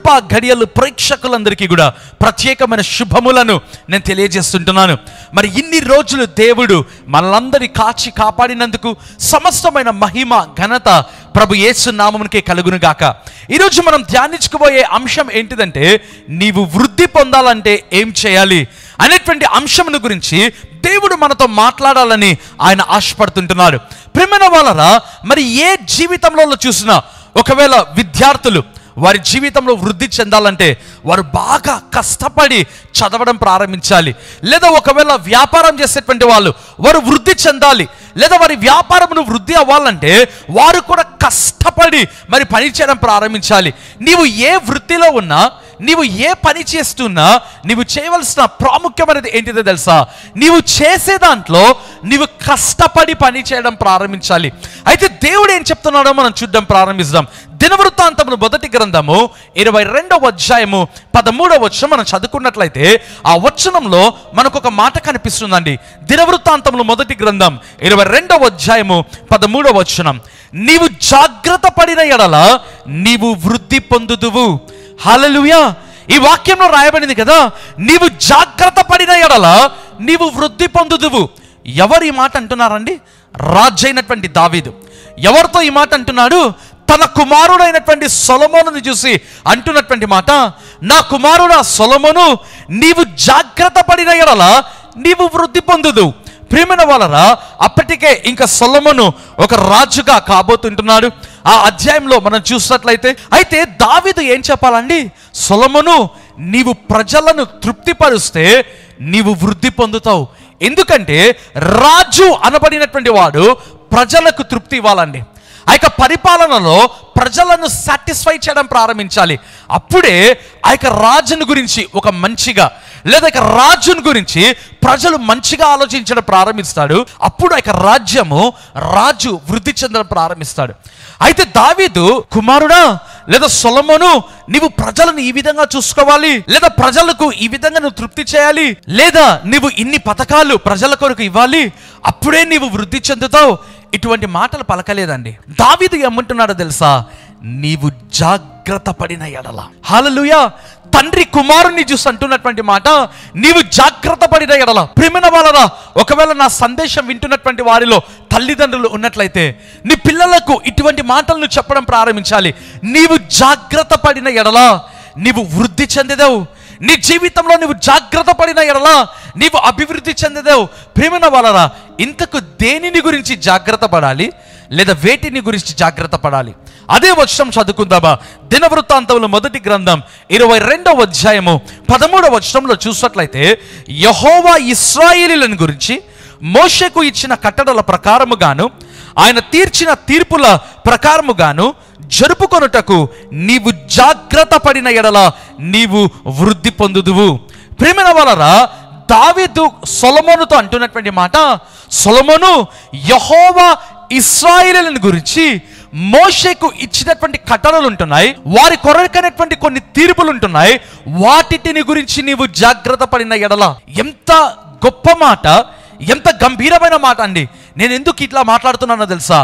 కృపా ఘడియలు ప్రేక్షకులందరికీ కూడా ప్రత్యేకమైన శుభములను నేను తెలియజేస్తుంటున్నాను మరి ఇన్ని రోజులు దేవుడు మనలందరి కాచి కాపాడినందుకు సమస్తమైన మహిమ ఘనత ప్రభు యేసు నామమునికే కలుగును గాక ఈరోజు మనం ధ్యానించుకోబోయే అంశం ఏంటిదంటే నీవు వృద్ధి పొందాలంటే ఏం చేయాలి అనేటువంటి అంశమును గురించి దేవుడు మనతో మాట్లాడాలని ఆయన ఆశపడుతుంటున్నాడు ప్రేమైన వాళ్ళరా మరి ఏ జీవితంలో చూసినా ఒకవేళ విద్యార్థులు వారి జీవితంలో వృద్ధి చెందాలంటే వారు బాగా కష్టపడి చదవడం ప్రారంభించాలి లేదా ఒకవేళ వ్యాపారం చేసేటువంటి వాళ్ళు వారు వృద్ధి చెందాలి లేదా వారి వ్యాపారమును వృద్ధి అవ్వాలంటే వారు కూడా కష్టపడి మరి పని చేయడం ప్రారంభించాలి నీవు ఏ వృత్తిలో ఉన్నా నీవు ఏ పని చేస్తున్నా నీవు చేయవలసిన ప్రాముఖ్యమైనది ఏంటిదో తెలుసా నీవు చేసే దాంట్లో నీవు కష్టపడి పని చేయడం ప్రారంభించాలి అయితే దేవుడు ఏం చెప్తున్నాడో మనం చూడడం ప్రారంభిస్తాం దినవృత్తాంతమును మొదటి గ్రంథము ఇరవై రెండవ అధ్యాయము పదమూడవ వచనం మనం చదువుకున్నట్లయితే ఆ వచనంలో మనకు ఒక మాట కనిపిస్తుందండి దినవృత్తాంతములు మొదటి గ్రంథం ఇరవై రెండవ అధ్యాయము పదమూడవ వచనం నీవు జాగ్రత్త పడిన ఎడల నీవు వృద్ధి పొందుదువు హల్లెలూయా ఈ వాక్యంలో రాయబడింది కదా నీవు జాగ్రత్త పడిన ఎడల నీవు వృద్ధి పొందుదువు ఎవరు ఈ మాట అంటున్నారండి రాజైనటువంటి దావీదు ఎవరితో ఈ మాట అంటున్నాడు తన కుమారుడైనటువంటి సొలమోనుని చూసి అంటున్నటువంటి మాట నా కుమారుడా సొలమోను నీవు జాగ్రత్త పడిన ఎడల నీవు వృద్ధి పొందుదు ప్రేమైన వాళ్ళరా అప్పటికే ఇంకా సొలమోను ఒక రాజుగా కాబోతుంటున్నాడు ఆ అధ్యాయంలో మనం చూసినట్లయితే అయితే దావీదు ఏం చెప్పాలండి సొలమోను నీవు ప్రజలను తృప్తిపరుస్తే నీవు వృద్ధి పొందుతావు ఎందుకంటే రాజు అనబడినటువంటి వాడు ప్రజలకు తృప్తి ఇవ్వాలండి ఆ యొక్క పరిపాలనలో ప్రజలను సాటిస్ఫై చేయడం ప్రారంభించాలి అప్పుడే ఆ యొక్క రాజుని గురించి ఒక మంచిగా లేదా ఇక రాజుని గురించి ప్రజలు మంచిగా ఆలోచించడం ప్రారంభిస్తాడు అప్పుడు ఆ యొక్క రాజ్యము రాజు వృద్ధి చెందడం ప్రారంభిస్తాడు అయితే దావీదు కుమారుడా లేదా సొలమోను నీవు ప్రజలను ఈ విధంగా చూసుకోవాలి లేదా ప్రజలకు ఈ విధంగా నువ్వు తృప్తి చేయాలి లేదా నీవు ఇన్ని పథకాలు ప్రజల కొరకు ఇవ్వాలి అప్పుడే నీవు వృద్ధి చెందుతావు ఇటువంటి మాటలు పలకలేదండి దావీదు ఏమంటున్నాడో తెలుసా నీవు జాగ్రత్త పడిన ఎడల హాలలుయా తండ్రి కుమారుని చూసి అంటున్నటువంటి మాట నీవు జాగ్రత్త పడిన ఎడల ప్రేమిన వాళ్ళరా ఒకవేళ నా సందేశం వింటున్నటువంటి వారిలో తల్లిదండ్రులు ఉన్నట్లయితే నీ పిల్లలకు ఇటువంటి మాటలను చెప్పడం ప్రారంభించాలి నీవు జాగ్రత్త పడిన ఎడల నీవు వృద్ధి చెందేదావు నీ జీవితంలో నువ్వు జాగ్రత్త పడిన ఎడలా నీవు అభివృద్ధి చెందేదావు ప్రేమన వాళ్ళరా ఇంతకు దేనిని గురించి జాగ్రత్త పడాలి లేదా వేటిని గురించి జాగ్రత్త పడాలి అదే వచనం చదువుకుందామా దినవృత్తాంతంలో మొదటి గ్రంథం ఇరవై రెండవ అధ్యాయము పదమూడవ వచనంలో చూసినట్లయితే యహోవా ఇస్రాయేలీలను గురించి మోషకు ఇచ్చిన కట్టడల ప్రకారముగాను ఆయన తీర్చిన తీర్పుల ప్రకారముగాను జరుపుకొనుటకు నీవు జాగ్రత్త పడిన ఎడల నీవు వృద్ధి పొందుదువు ప్రేమిన వలరా దావీదు సొలమోనుతో అంటున్నటువంటి మాట సొలమోను యహోవా ఇస్రాయిలను గురించి మోషేకు ఇచ్చినటువంటి కట్టడలు ఉంటున్నాయి వారి కొరకైనటువంటి కొన్ని తీర్పులు ఉంటున్నాయి వాటిని గురించి నీవు జాగ్రత్త పడిన ఎడల ఎంత గొప్ప మాట ఎంత గంభీరమైన మాట అండి నేను ఎందుకు ఇట్లా మాట్లాడుతున్నానో తెలుసా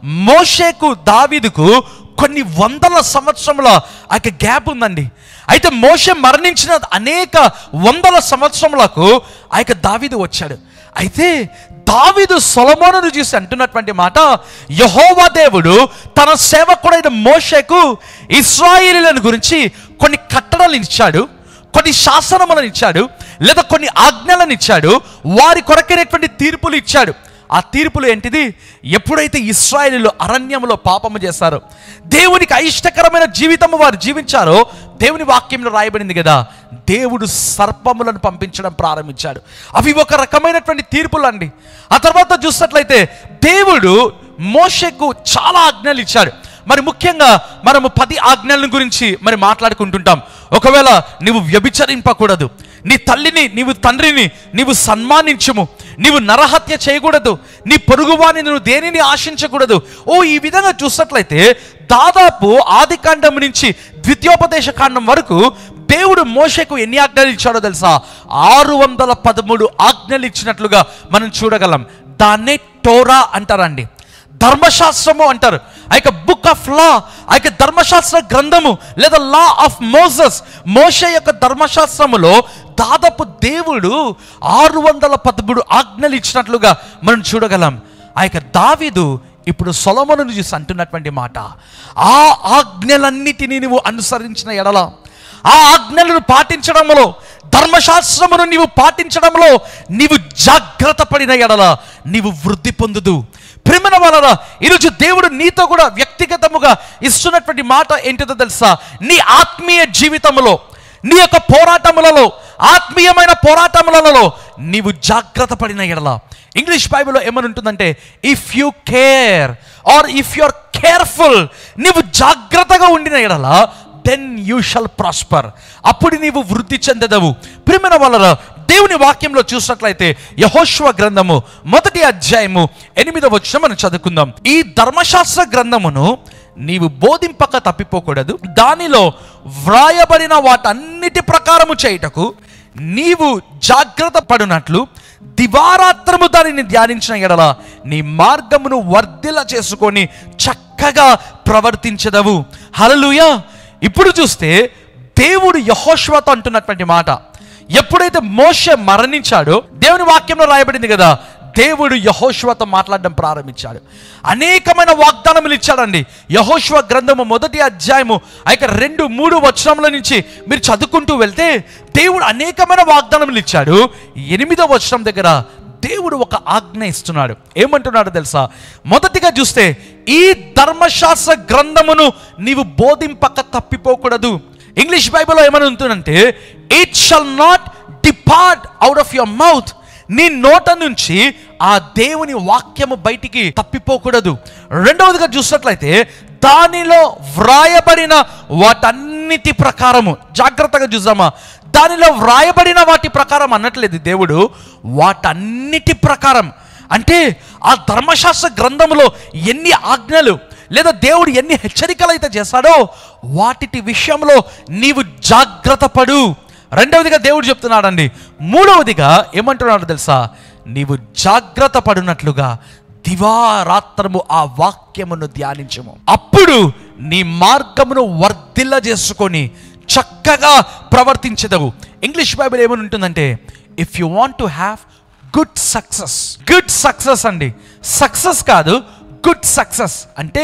మోషేకు దావీదుకు కొన్ని వందల సంవత్సరముల ఆ యొక్క గ్యాప్ ఉందండి అయితే మోషే మరణించిన అనేక వందల సంవత్సరములకు ఆ యొక్క దావీదు వచ్చాడు అయితే దావీదు సొలమోనును చూసి అంటున్నటువంటి మాట యహోవా దేవుడు తన సేవకుడైన మోషేకు ఇస్రాయేలీలను గురించి కొన్ని కట్టడలు ఇచ్చాడు కొన్ని శాసనములను ఇచ్చాడు లేదా కొన్ని ఆజ్ఞలను ఇచ్చాడు వారి కొరకైనటువంటి తీర్పులు ఇచ్చాడు ఆ తీర్పులు ఏంటిది ఎప్పుడైతే ఇస్రాయేలీలు అరణ్యములో పాపము చేశారో దేవునికి అయిష్టకరమైన జీవితము వారు జీవించారో దేవుని వాక్యంలో రాయబడింది కదా దేవుడు సర్పములను పంపించడం ప్రారంభించాడు అవి ఒక రకమైనటువంటి తీర్పులు అండి ఆ తర్వాత చూసినట్లయితే దేవుడు మోషకు చాలా ఆజ్ఞలు ఇచ్చాడు మరి ముఖ్యంగా మనము పది ఆజ్ఞల గురించి మరి మాట్లాడుకుంటుంటాం ఒకవేళ నీవు వ్యభిచరింపకూడదు నీ తల్లిని నీవు తండ్రిని నీవు సన్మానించుము నీవు నరహత్య చేయకూడదు నీ పొరుగువాని నువ్వు దేనిని ఆశించకూడదు ఓ ఈ విధంగా చూసినట్లయితే దాదాపు ఆది కాండం నుంచి ద్వితీయోపదేశ కాండం వరకు దేవుడు మోషకు ఎన్ని ఆజ్ఞలు ఇచ్చాడో తెలుసా ఆరు వందల పదమూడు ఆజ్ఞలు ఇచ్చినట్లుగా మనం చూడగలం దాన్నే టోరా అంటారండి ధర్మశాస్త్రము అంటారు ఆ యొక్క బుక్ ఆఫ్ లా ఆ యొక్క ధర్మశాస్త్ర గ్రంథము లేదా లా ఆఫ్ మోసస్ మోషే యొక్క ధర్మశాస్త్రములో దాదాపు దేవుడు ఆరు వందల పదమూడు ఆజ్ఞలు ఇచ్చినట్లుగా మనం చూడగలం ఆ యొక్క దావీదు ఇప్పుడు సొలమును చూసి అంటున్నటువంటి మాట ఆ ఆజ్ఞలన్నిటినీ నువ్వు అనుసరించిన ఎడల ఆ ఆజ్ఞలను పాటించడంలో ధర్మశాస్త్రమును నీవు పాటించడంలో నీవు జాగ్రత్త పడిన ఎడల నీవు వృద్ధి పొందుదు ప్రేమన వలన ఈరోజు దేవుడు నీతో కూడా వ్యక్తిగతముగా ఇస్తున్నటువంటి మాట ఏంటిదో తెలుసా నీ ఆత్మీయ జీవితంలో నీ యొక్క పోరాటములలో ఆత్మీయమైన పోరాటములలో నీవు జాగ్రత్త పడిన ఎడల ఇంగ్లీష్ బైబిల్లో ఏమని ఉంటుందంటే if you care or if you are careful నీవు జాగ్రత్తగా ఉండిన ఎడల దెన్ యూ షల్ ప్రాస్పర్ అప్పుడు నీవు వృద్ధి చెందదవు ప్రిమిన వలన దేవుని వాక్యంలో చూసినట్లయితే యహోశ్వ గ్రంథము మొదటి అధ్యాయము ఎనిమిదవ వచ్చిన మనం చదువుకుందాం ఈ ధర్మశాస్త్ర గ్రంథమును నీవు బోధింపక తప్పిపోకూడదు దానిలో వ్రాయబడిన వాటన్నిటి ప్రకారము చేయుటకు నీవు జాగ్రత్త పడినట్లు దివారాత్రము దానిని ధ్యానించిన ఎడల నీ మార్గమును వర్ధిల్ల చేసుకొని చక్కగా ప్రవర్తించదవు హలలుయా ఇప్పుడు చూస్తే దేవుడు యహోశ్వతో అంటున్నటువంటి మాట ఎప్పుడైతే మోషే మరణించాడో దేవుని వాక్యంలో రాయబడింది కదా దేవుడు యహోశ్వతో మాట్లాడడం ప్రారంభించాడు అనేకమైన వాగ్దానములు ఇచ్చాడండి యహోశ్వ గ్రంథము మొదటి అధ్యాయము ఆ యొక్క రెండు మూడు వచనముల నుంచి మీరు చదువుకుంటూ వెళ్తే దేవుడు అనేకమైన వాగ్దానములు ఇచ్చాడు ఎనిమిదో వచనం దగ్గర దేవుడు ఒక ఆజ్ఞ ఇస్తున్నాడు ఏమంటున్నాడు తెలుసా మొదటిగా చూస్తే ఈ ధర్మశాస్త్ర గ్రంథమును నీవు బోధింపక తప్పిపోకూడదు ఇంగ్లీష్ బైబిల్లో ఏమని ఉంటుందంటే it shall not depart out of your mouth నీ నోట నుంచి ఆ దేవుని వాక్యము బయటికి తప్పిపోకూడదు రెండవదిగా చూసినట్లయితే దానిలో వ్రాయబడిన వాటన్నిటి ప్రకారము జాగ్రత్తగా చూద్దామా దానిలో వ్రాయబడిన వాటి ప్రకారం అనట్లేదు దేవుడు వాటన్నిటి ప్రకారం అంటే ఆ ధర్మశాస్త్ర గ్రంథంలో ఎన్ని ఆజ్ఞలు లేదా దేవుడు ఎన్ని హెచ్చరికలు అయితే చేశాడో వాటి విషయంలో నీవు జాగ్రత్త పడు రెండవదిగా దేవుడు చెప్తున్నాడండి మూడవదిగా ఏమంటున్నాడు తెలుసా నీవు జాగ్రత్త పడినట్లుగా దివారాత్రము ఆ వాక్యమును ధ్యానించము అప్పుడు నీ మార్గమును వర్ధిల్ల చేసుకొని చక్కగా ప్రవర్తించదవు ఇంగ్లీష్ బైబిల్ ఏమని ఉంటుందంటే if you want to have good success good success అండి సక్సెస్ కాదు గుడ్ సక్సెస్ అంటే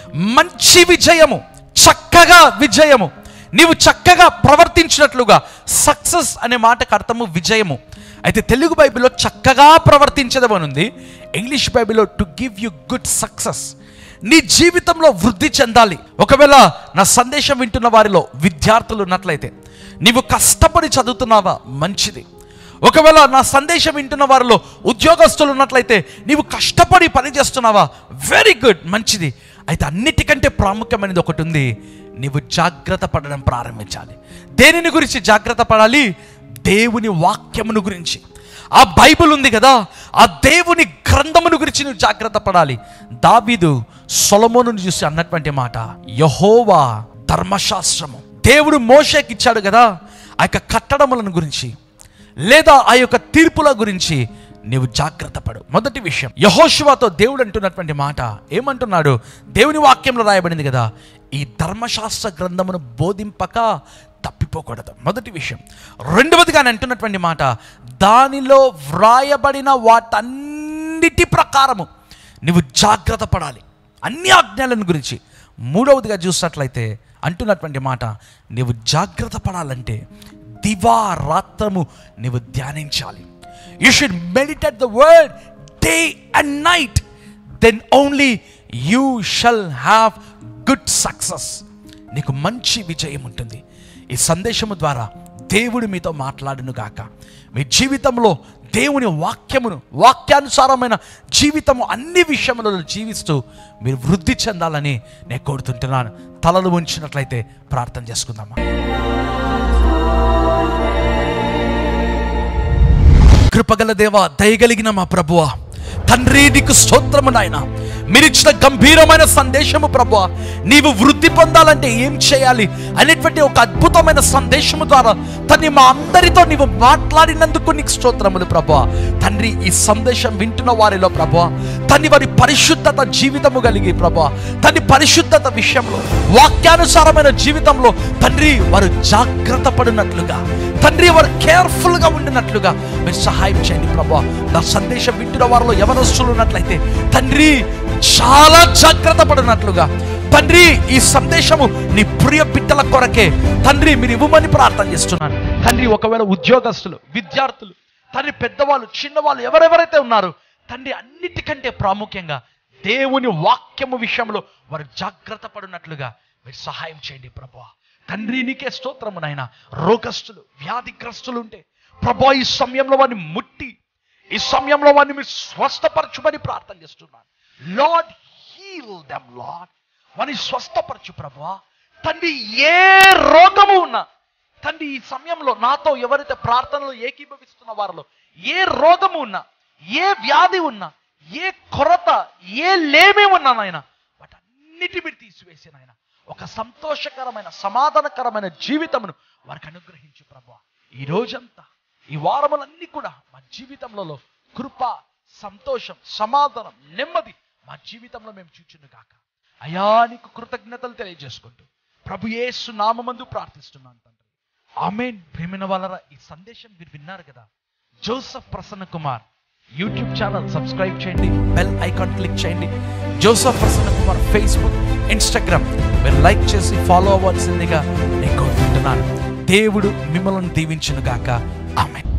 మంచి విజయము చక్కగా విజయము నీవు చక్కగా ప్రవర్తించినట్లుగా సక్సెస్ అనే మాటకు అర్థము విజయము అయితే తెలుగు బైబిల్లో చక్కగా ప్రవర్తించదమని ఉంది ఇంగ్లీష్ బైబిల్లో to give you good success నీ జీవితంలో వృద్ధి చెందాలి ఒకవేళ నా సందేశం వింటున్న వారిలో విద్యార్థులు ఉన్నట్లయితే నీవు కష్టపడి చదువుతున్నావా మంచిది ఒకవేళ నా సందేశం వింటున్న వారిలో ఉద్యోగస్తులు ఉన్నట్లయితే నీవు కష్టపడి పని చేస్తున్నావా వెరీ గుడ్ మంచిది అయితే అన్నిటికంటే ప్రాముఖ్యమైనది ఒకటి ఉంది నీవు జాగ్రత్త పడడం ప్రారంభించాలి దేనిని గురించి జాగ్రత్త పడాలి దేవుని వాక్యమును గురించి ఆ బైబిల్ ఉంది కదా ఆ దేవుని గ్రంథమును గురించి నువ్వు జాగ్రత్త పడాలి దావీదు సొలమోను చూసి అన్నటువంటి మాట యహోవా ధర్మశాస్త్రము దేవుడు మోషేకి ఇచ్చాడు కదా ఆ యొక్క కట్టడములను గురించి లేదా ఆ యొక్క తీర్పుల గురించి నీవు జాగ్రత్త పడు మొదటి విషయం యహోశివాతో దేవుడు అంటున్నటువంటి మాట ఏమంటున్నాడు దేవుని వాక్యంలో రాయబడింది కదా ఈ ధర్మశాస్త్ర గ్రంథమును బోధింపక తప్పిపోకూడదు మొదటి విషయం రెండవదిగా ఆయన అంటున్నటువంటి మాట దానిలో వ్రాయబడిన వాటన్నిటి ప్రకారము నువ్వు జాగ్రత్త పడాలి అన్ని ఆజ్ఞలను గురించి మూడవదిగా చూసినట్లయితే అంటున్నటువంటి మాట నీవు జాగ్రత్త పడాలంటే దివారాత్రము నీవు ధ్యానించాలి you should meditate the word day and night then only you shall have good success నీకు మంచి విజయం ఉంటుంది ఈ సందేశము ద్వారా దేవుడు మీతో మాట్లాడును గాక మీ జీవితంలో దేవుని వాక్యమును వాక్యానుసారమైన జీవితము అన్ని విషయములలో జీవిస్తూ మీరు వృద్ధి చెందాలని నేను కోరుతుంటున్నాను తలలు ఉంచినట్లయితే ప్రార్థన చేసుకుందామా కృపగల దేవ దయగలిగిన మా ప్రభువ తండ్రి నీకు స్తోత్రము నాయన మీరిచ్చిన గంభీరమైన సందేశము ప్రభా నీవు వృద్ధి పొందాలంటే ఏం చేయాలి అనేటువంటి ఒక అద్భుతమైన సందేశము ద్వారా తండ్రి మా అందరితో నీవు మాట్లాడినందుకు నీకు స్తోత్రములు ప్రభా తండ్రి ఈ సందేశం వింటున్న వారిలో ప్రభా తండ్రి వారి పరిశుద్ధత జీవితము కలిగి ప్రభా తండ్రి పరిశుద్ధత విషయంలో వాక్యానుసారమైన జీవితంలో తండ్రి వారు జాగ్రత్త పడినట్లుగా తండ్రి వారు కేర్ఫుల్ గా ఉండినట్లుగా మీరు సహాయం చేయండి ప్రభా నా సందేశం వింటున్న వారిలో ఎవరస్తులు ఉన్నట్లయితే తండ్రి చాలా జాగ్రత్త పడినట్లుగా తండ్రి ఈ సందేశము నీ ప్రియ బిడ్డల కొరకే తండ్రి మీరు ఇవ్వమని ప్రార్థన చేస్తున్నాను తండ్రి ఒకవేళ ఉద్యోగస్తులు విద్యార్థులు తండ్రి పెద్దవాళ్ళు చిన్నవాళ్ళు ఎవరెవరైతే ఉన్నారు తండ్రి అన్నిటికంటే ప్రాముఖ్యంగా దేవుని వాక్యము విషయంలో వారు జాగ్రత్త పడినట్లుగా మీరు సహాయం చేయండి ప్రభా తండ్రి నీకే స్తోత్రము నాయన రోగస్తులు వ్యాధిగ్రస్తులు ఉంటే ప్రభా ఈ సమయంలో వారిని ముట్టి ఈ సమయంలో వారిని మీరు స్వస్థపరచుమని ప్రార్థన చేస్తున్నాను లార్డ్ హీల్ దెమ్ లార్డ్ వారిని స్వస్థపరచు ప్రభా తండ్రి ఏ రోగము ఉన్నా తండ్రి ఈ సమయంలో నాతో ఎవరైతే ప్రార్థనలో ఏకీభవిస్తున్న వారిలో ఏ రోగము ఉన్నా ఏ వ్యాధి ఉన్నా ఏ కొరత ఏ లేమి ఉన్నా నాయన వాటన్నిటి మీరు తీసివేసి నాయన ఒక సంతోషకరమైన సమాధానకరమైన జీవితమును వారికి అనుగ్రహించు ప్రభా ఈ రోజంతా ఈ వారములన్నీ కూడా మా జీవితంలో కృప సంతోషం సమాధానం నెమ్మది మా జీవితంలో మేము చూచును కాక అయా నీకు కృతజ్ఞతలు తెలియజేసుకుంటూ ప్రభు యేసు నామమందు ప్రార్థిస్తున్నాను తండ్రి ఆమెన్ ప్రేమిన వాళ్ళరా ఈ సందేశం మీరు విన్నారు కదా Joseph Prasanna Kumar YouTube channel subscribe చేయండి బెల్ ఐకాన్ క్లిక్ చేయండి Joseph Prasanna Kumar Facebook Instagram మీరు లైక్ చేసి ఫాలో అవ్వాల్సిందిగా నేను కోరుకుంటున్నాను దేవుడు మిమ్మల్ని దీవించును గాక ఆమె